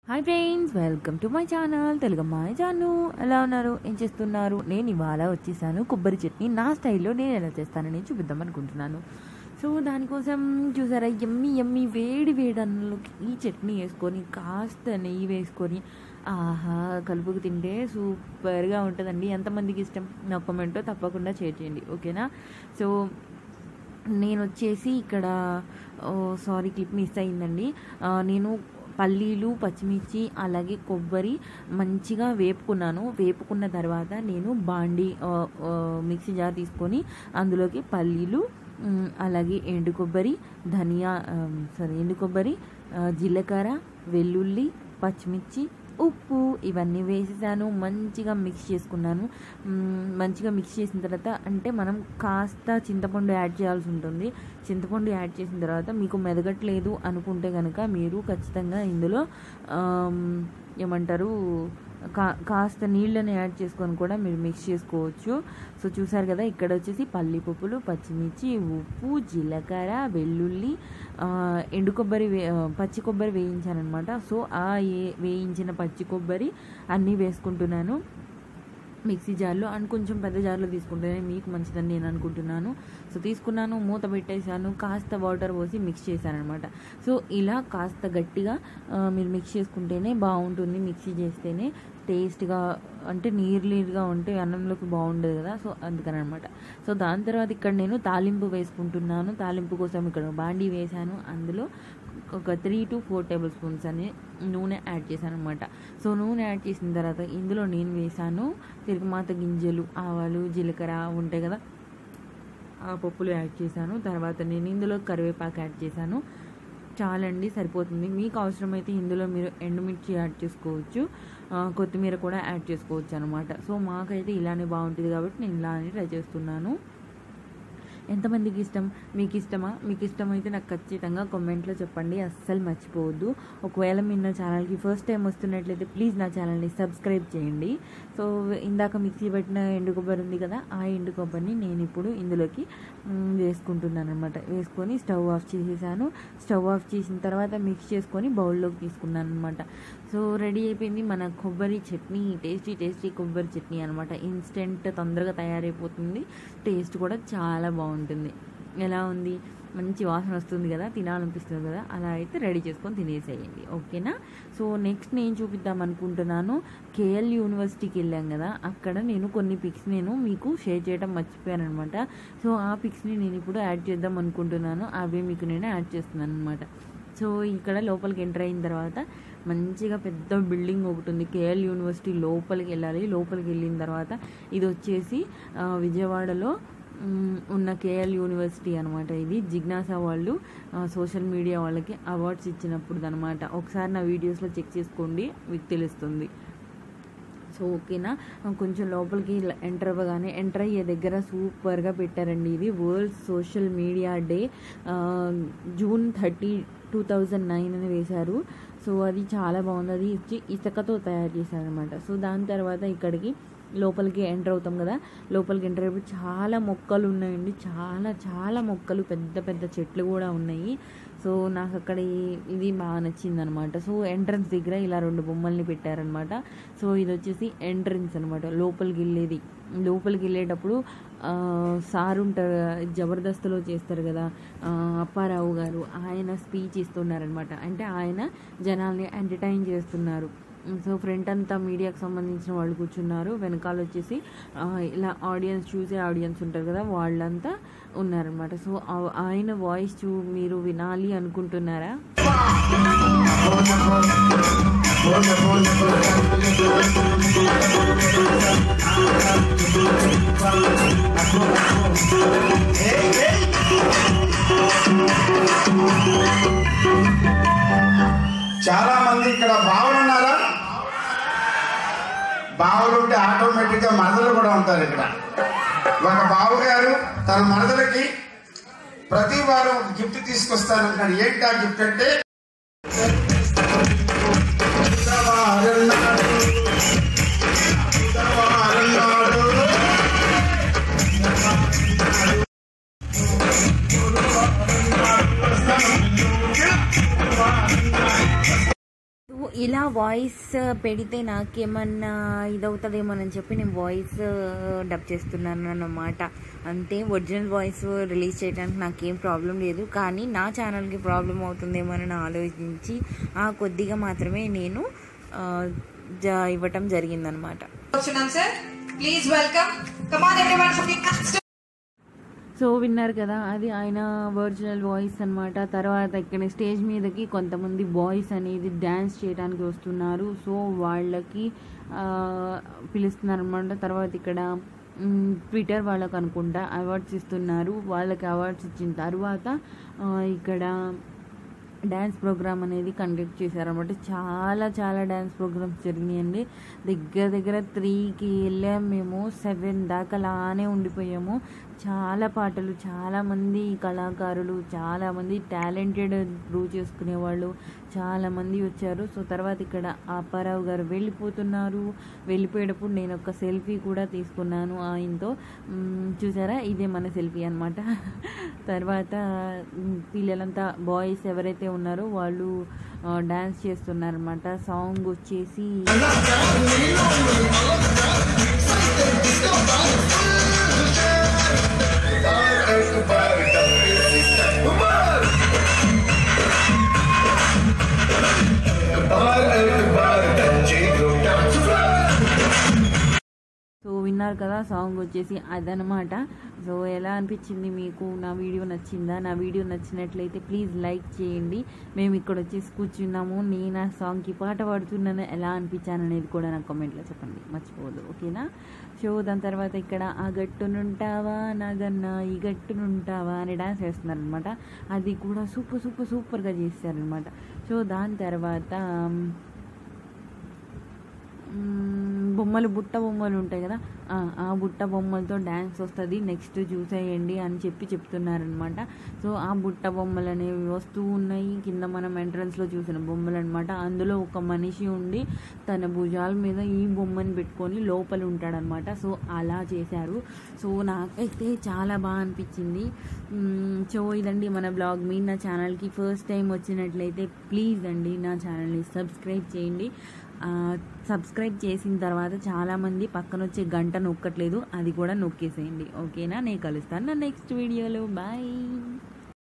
Hi friends welcome to my channel Telugu అమ్మాయి జాను ఎలా ఉన్నారు ఏం చేస్తున్నారు నేను ఇవాళ వచ్చేసాను కొబ్బరి చట్నీ నా స్టైల్లో నేను ఎలా చేస్తానని చూపిద్దాం అనుకుంటున్నాను సో దానికోసం చూసారా ఎమ్మి ఎమ్మి వేడి వేడి అన్నంలోకి ఈ చట్నీ వేసుకొని కాస్త నెయ్యి వేసుకొని ఆహా కలుపుకు తింటే సూపర్గా ఉంటుందండి ఎంతమందికి ఇష్టం నా కామెంటో తప్పకుండా షేర్ చేయండి ఓకేనా సో నేను వచ్చేసి ఇక్కడ సారీ క్లిప్ మిస్ అయిందండి ఆ, నేను పల్లీలు పచ్చిమిర్చి అలాగే కొబ్బరి మంచిగా వేపుకున్నాను వేపుకున్న తర్వాత నేను బాండి ఆ, ఆ, మిక్సీ జార్ తీసుకొని అందులోకి పల్లీలు ఉమ్, అలాగే ఎండు కొబ్బరి ధనియా సారీ ఎండు కొబ్బరి ఆ, జీలకర్ర వెల్లుల్లి పచ్చిమిర్చి ఉప్పు ఇవన్నీ వేసేసాను మంచిగా మిక్స్ చేసుకున్నాను మ్మ్, మంచిగా మిక్స్ చేసిన తర్వాత అంటే మనం కాస్త చింతపండు యాడ్ చేయాల్సి ఉంటుంది చింతపండు యాడ్ చేసిన తర్వాత మీకు మెదగట్లేదు అనుకుంటే కనుక మీరు ఖచ్చితంగా ఇందులో ఆమ్, ఏమంటారు కా కాస్త నీళ్ళని యాడ్ చేసుకొని కూడా మీరు మిక్స్ చేసుకోవచ్చు సో చూసారు కదా ఇక్కడ వచ్చేసి పల్లి పప్పులు పచ్చిమిర్చి ఉప్పు జీలకర్ర వెల్లుల్లి ఆ, ఎండు కొబ్బరి వే ఆ, పచ్చి కొబ్బరి వేయించాను అనమాట సో ఆ ఏ వేయించిన పచ్చి కొబ్బరి అన్నీ వేసుకుంటున్నాను మిక్సీ జార్లో అండ్ కొంచెం పెద్ద జార్లో తీసుకుంటేనే మీకు మంచిదని నేను అనుకుంటున్నాను సో తీసుకున్నాను మూత పెట్టేశాను కాస్త వాటర్ పోసి మిక్స్ చేశాను అనమాట సో ఇలా కాస్త గట్టిగా ఆ, మీరు మిక్స్ చేసుకుంటేనే బాగుంటుంది మిక్సీ చేస్తేనే టేస్ట్గా అంటే నీరు నీరుగా ఉంటే అన్నంలోకి బాగుండదు కదా సో అందుకని అనమాట సో దాని తర్వాత ఇక్కడ నేను తాలింపు వేసుకుంటున్నాను తాలింపు కోసం ఇక్కడ బాండీ వేశాను అందులో ఒక three to four tablespoons అని నూనె యాడ్ చేశాను అనమాట సో నూనె యాడ్ చేసిన తర్వాత ఇందులో నేను వేసాను తిరుగుమాత గింజలు ఆవాలు జీలకర్ర ఉంటాయి కదా ఆ పప్పులు యాడ్ చేశాను తర్వాత నేను ఇందులో కరివేపాకు యాడ్ చేశాను చాలండి సరిపోతుంది మీకు అవసరమైతే ఇందులో మీరు ఎండుమిర్చి యాడ్ చేసుకోవచ్చు ఆ, కొత్తిమీర కూడా యాడ్ చేసుకోవచ్చు అనమాట సో మాకైతే ఇలానే బాగుంటుంది కాబట్టి నేను ఇలానే ట్రై చేస్తున్నాను ఎంతమందికి ఇష్టం మీకు ఇష్టమా మీకు ఇష్టమైతే నాకు ఖచ్చితంగా కామెంట్లో చెప్పండి అస్సలు మర్చిపోవద్దు ఒకవేళ మీరు నా ఛానల్కి ఫస్ట్ టైం వస్తున్నట్లయితే ప్లీజ్ నా ఛానల్ని సబ్స్క్రైబ్ చేయండి సో ఇందాక మిక్సీ పెట్టిన ఎండు కొబ్బరి ఉంది కదా ఆ ఎండు కొబ్బరిని నేను ఇప్పుడు ఇందులోకి మ్, వేసుకుంటున్నాను అనమాట వేసుకొని స్టవ్ ఆఫ్ చేసేసాను స్టవ్ ఆఫ్ చేసిన తర్వాత మిక్స్ చేసుకొని బౌల్లోకి తీసుకున్నాను అనమాట సో రెడీ అయిపోయింది మన కొబ్బరి చట్నీ టేస్టీ టేస్టీ కొబ్బరి చట్నీ అనమాట ఇన్స్టెంట్ తొందరగా తయారైపోతుంది టేస్ట్ కూడా చాలా బాగుంటుంది ఎలా ఉంది మంచి వాసన వస్తుంది కదా తినాలనిపిస్తుంది కదా అలా అయితే రెడీ చేసుకొని తినేసేయండి ఓకేనా సో నెక్స్ట్ నేను చూపిద్దాం అనుకుంటున్నాను కేఎల్ యూనివర్సిటీకి వెళ్ళాం కదా అక్కడ నేను కొన్ని పిక్స్ నేను మీకు షేర్ చేయడం మర్చిపోయాను అనమాట సో ఆ పిక్స్ని నేను ఇప్పుడు యాడ్ చేద్దాం అనుకుంటున్నాను అవే మీకు నేను యాడ్ చేస్తున్నాను అనమాట సో ఇక్కడ లోపలికి ఎంటర్ అయిన తర్వాత మంచిగా పెద్ద బిల్డింగ్ ఒకటి ఉంది కేఎల్ యూనివర్సిటీ లోపలికి వెళ్ళాలి లోపలికి వెళ్ళిన తర్వాత ఇది వచ్చేసి ఆ, విజయవాడలో మ్, ఉన్న కేఎల్ యూనివర్సిటీ అనమాట ఇది జిజ్ఞాసా వాళ్ళు ఆ, సోషల్ మీడియా వాళ్ళకి అవార్డ్స్ ఇచ్చినప్పుడు అనమాట ఒకసారి నా వీడియోస్లో చెక్ చేసుకోండి మీకు తెలుస్తుంది సో ఓకేనా కొంచెం లోపలికి ఎంటర్ అవ్వగానే ఎంటర్ అయ్యే దగ్గర సూపర్గా పెట్టారండి ఇది world social media day June thirty two thousand nine అని వేశారు సో అది చాలా బాగుంది అది ఇచ్చి ఇసుకతో తయారు చేశారనమాట సో దాని తర్వాత ఇక్కడికి లోపలికి ఎంటర్ అవుతాం కదా లోపలికి ఎంటర్ అయిపోయి చాలా మొక్కలు ఉన్నాయండి చాలా చాలా మొక్కలు పెద్ద పెద్ద చెట్లు కూడా ఉన్నాయి సో నాకు అక్కడ ఈ- ఇది బాగా నచ్చింది అనమాట సో ఎంట్రన్స్ దగ్గర ఇలా రెండు బొమ్మల్ని పెట్టారనమాట సో ఇది వచ్చేసి ఎంట్రన్స్ అనమాట లోపలికి వెళ్ళేది లోపలికి వెళ్ళేటప్పుడు ఆ, సార్ ఉంటారు కదా, జబర్దస్త్లో చేస్తారు కదా ఆ, అప్పారావు గారు ఆయన స్పీచ్ ఇస్తున్నారనమాట అంటే ఆయన జనాల్ని ఎంటర్టైన్ చేస్తున్నారు సో ఫ్రంట్ అంతా మీడియాకి సంబంధించిన వాళ్ళు కూర్చున్నారు వెనకాల వచ్చేసి ఆ, ఇలా ఆడియన్స్ చూసే ఆడియన్స్ ఉంటారు కదా వాళ్ళంతా ఉన్నారనమాట సో ఆ- ఆయన వాయిస్ చూ మీరు వినాలి అనుకుంటున్నారా చాలా మంది ఇక్కడ బావులు ఉన్నారా బావులు ఉంటే ఆటోమేటిక్ గా మరదలు కూడా ఉంటారు ఇక్కడ ఒక బావు గారు తన మరదలకి ప్రతి వారం ఒక గిఫ్ట్ తీసుకొస్తానంటున్నాడు ఏంటి ఆ గిఫ్ట్ అంటే ఉదవారన్నాడు, ఉదవారన్నాడు. సో ఇలా వాయిస్ పెడితే నాకేమన్నా ఇదవుతుందేమోనని చెప్పి నేను వాయిస్ డబ్ చేస్తున్నాను అన్నమాట అంతే ఒరిజినల్ వాయిస్ రిలీజ్ చేయడానికి నాకేం ప్రాబ్లం లేదు కానీ నా ఛానల్కి ప్రాబ్లం అవుతుందేమోనని ఆలోచించి ఆ కొద్దిగా మాత్రమే నేను ఆ, జ- ఇవ్వటం జరిగిందనమాట Sunam sir, please welcome. Come on everyone from the cast. So విన్నారు కదా అది ఆయన ఒరిజినల్ వాయిస్ అన్నమాట తర్వాత ఇక్కడ స్టేజ్ మీదకి కొంతమంది బాయ్స్ అనేది డ్యాన్స్ చేయడానికి వస్తున్నారు సో వాళ్ళకి ఆ, పిలుస్తున్నారు అనమాట తర్వాత ఇక్కడ మ్, ట్విట్టర్ వాళ్ళకు అనుకుంటా అవార్డ్స్ ఇస్తున్నారు వాళ్ళకి అవార్డ్స్ ఇచ్చిన తర్వాత ఆ, ఇక్కడ డ్యాన్స్ ప్రోగ్రామ్ అనేది కండక్ట్ చేశారనమాట చాలా చాలా డ్యాన్స్ ప్రోగ్రామ్స్ జరిగినాయండి దగ్గర దగ్గర త్రీకి వెళ్ళాం మేము సెవెన్ దాకా అలానే ఉండిపోయాము చాలా పాటలు చాలామంది కళాకారులు చాలామంది టాలెంటెడ్ ప్రూవ్ చేసుకునే వాళ్ళు చాలామంది వచ్చారు సో తర్వాత ఇక్కడ అప్పారావు గారు వెళ్ళిపోతున్నారు వెళ్ళిపోయేటప్పుడు నేను ఒక సెల్ఫీ కూడా తీసుకున్నాను ఆయనతో మ్, చూసారా ఇదే మన సెల్ఫీ అనమాట తర్వాత మ్, పిల్లలంతా బాయ్స్ ఎవరైతే ఉన్నారో వాళ్ళు డ్యాన్స్ చేస్తున్నారనమాట సాంగ్ వచ్చేసి సో విన్నారు కదా సాంగ్ వచ్చేసి అదనమాట సో ఎలా అనిపించింది మీకు నా వీడియో నచ్చిందా నా వీడియో నచ్చినట్లయితే ప్లీజ్ లైక్ చేయండి మేము ఇక్కడ వచ్చేసి కూర్చున్నాము నేను ఆ సాంగ్కి పాట పాడుతున్నాను ఎలా అనిపించాను అనేది కూడా నాకు కామెంట్లో చెప్పండి మర్చిపోవద్దు ఓకేనా సో దాని తర్వాత ఇక్కడ ఆ గట్టునుంటావా నాగన్న ఈ గట్టునుంటావా అని డాన్స్ వేస్తున్నారు అనమాట అది కూడా సూపర్ సూపర్ సూపర్గా చేస్తారనమాట సో దాని తర్వాత మ్మ్, బొమ్మలు బుట్ట బొమ్మలు ఉంటాయి కదా ఆ, ఆ బుట్ట బొమ్మలతో డ్యాన్స్ వస్తుంది నెక్స్ట్ చూసేయండి అని చెప్పి చెప్తున్నారనమాట సో ఆ బుట్ట బొమ్మలు అనేవి వస్తూ ఉన్నాయి కింద మనం ఎంట్రన్స్లో చూసిన బొమ్మలు అనమాట అందులో ఒక మనిషి ఉండి తన భుజాల మీద ఈ బొమ్మని పెట్టుకొని లోపల ఉంటాడనమాట సో అలా చేశారు సో నాకైతే చాలా బాగా అనిపించింది మ్మ్, సో ఇదండి మన బ్లాగ్ మీ నా ఛానల్కి ఫస్ట్ టైం వచ్చినట్లయితే ప్లీజ్ అండి నా ఛానల్ని సబ్స్క్రైబ్ చేయండి ఆ, సబ్స్క్రైబ్ చేసిన తర్వాత చాలామంది పక్కన వచ్చే గంట నొక్కట్లేదు అది కూడా నొక్కేసేయండి ఓకేనా నేను కలుస్తాను నా నెక్స్ట్ వీడియోలో బాయ్